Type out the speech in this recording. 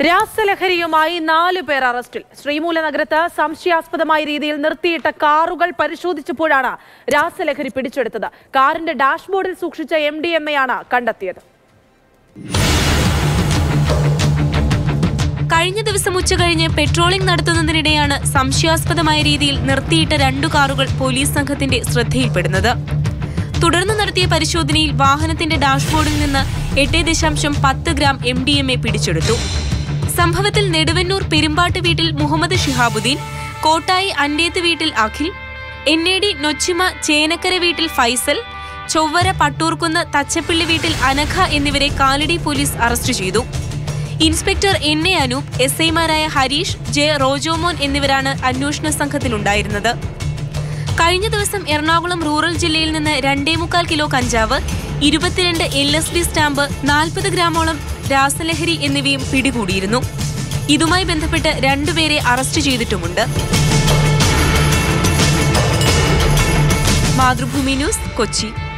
രാസലഹരിയുമായി നാലു പേർ അറസ്റ്റിൽ ശ്രീമൂലനഗരത്ത് സംശയാസ്പദമായ രീതിയിൽ നിർത്തിയിട്ട കാറുകൾ പരിശോധിച്ചപ്പോഴാണ് രാസലഹരി പിടിച്ചെടുത്തത് കാറിന്റെ ഡാഷ്ബോർഡിൽ സൂക്ഷിച്ച എം ഡി എം എയാണ് കണ്ടെത്തിയത് കഴിഞ്ഞ ദിവസം ഉച്ചകഴിഞ്ഞ് പെട്രോളിംഗ് നടത്തുന്നതിനിടെയാണ് സംശയാസ്പദമായ രീതിയിൽ നിർത്തിയിട്ട രണ്ടു കാറുകൾ പോലീസ് സംഘത്തിന്റെ ശ്രദ്ധയിൽപ്പെടുന്നത് തുടർന്ന് നടത്തിയ പരിശോധനയിൽ വാഹനത്തിന്റെ ഡാഷ്ബോർഡിൽ നിന്ന് എട്ട് ദശാംശം പത്ത് gram M D M A പിടിച്ചെടുത്തു സംഭവത്തിൽ നെടുവന്നൂർ പെരുമ്പാട്ട് വീട്ടിൽ മുഹമ്മദ് ഷിഹാബുദ്ദീൻ കോട്ടായി അണ്ടേത്ത് വീട്ടിൽ Akhil N A D Nochima Chenakkara വീട്ടിൽ ഫൈസൽ ചൊവ്വര പട്ടൂർക്കുന്ന് തച്ചപ്പിള്ളി വീട്ടിൽ അനഘ എന്നിവരെ കാലടി പോലീസ് അറസ്റ്റ് ചെയ്തു inspector N A Anoop S ഐമാരായ ഹരീഷ് ജെ റോജോമോൻ എന്നിവരാണ് അന്വേഷണ സംഘത്തിലുണ്ടായിരുന്നത് കഴിഞ്ഞ ദിവസം എറണാകുളം റൂറൽ ജില്ലയിൽ നിന്ന് രണ്ടേ മുക്കാൽ കിലോ കഞ്ചാവ് ഇരുപത്തിരണ്ട് എൽ എസ് ഡി സ്റ്റാമ്പ് നാൽപ്പത് ഗ്രാമോളം രാസലഹരി എന്നിവയും പിടികൂടിയിരുന്നു ഇതുമായി ബന്ധപ്പെട്ട് രണ്ടുപേരെ അറസ്റ്റ് ചെയ്തിട്ടുമുണ്ട് മാതൃഭൂമി ന്യൂസ് കൊച്ചി